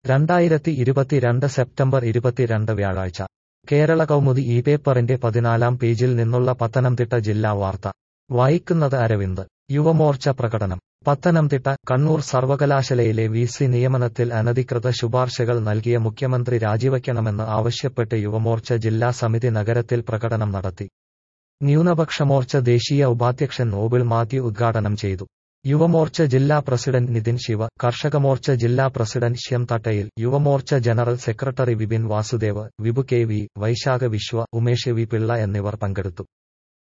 രണ്ടായിരത്തി ഇരുപത്തിരണ്ട് സെപ്റ്റംബർ ഇരുപത്തിരണ്ട് വ്യാഴാഴ്ച കേരള കൗമുദി ഈ പേപ്പറിന്റെ പതിനാലാം പേജിൽ നിന്നുള്ള പത്തനംതിട്ട ജില്ലാ വാർത്ത വായിക്കുന്നത് അരവിന്ദ് യുവമോർച്ച പ്രകടനം പത്തനംതിട്ട കണ്ണൂർ സർവകലാശാലയിലെ വി സി നിയമനത്തിൽ അനധികൃത ശുപാർശകൾ നൽകിയ മുഖ്യമന്ത്രി രാജിവയ്ക്കണമെന്ന് ആവശ്യപ്പെട്ട് യുവമോർച്ച ജില്ലാ സമിതി നഗരത്തിൽ പ്രകടനം നടത്തി ന്യൂനപക്ഷമോർച്ച ദേശീയ ഉപാധ്യക്ഷൻ നോബിൾ മാത്യു ഉദ്ഘാടനം ചെയ്തു യുവമോർച്ച ജില്ലാ പ്രസിഡന്റ് നിതിൻ ശിവ കർഷകമോർച്ച ജില്ലാ president Shyam Thattayil Yuvamorcha general secretary Vipin Vasudev Vibu K V Vaishakh Vishwa Umesh V Pillai എന്നിവർ പങ്കെടുത്തു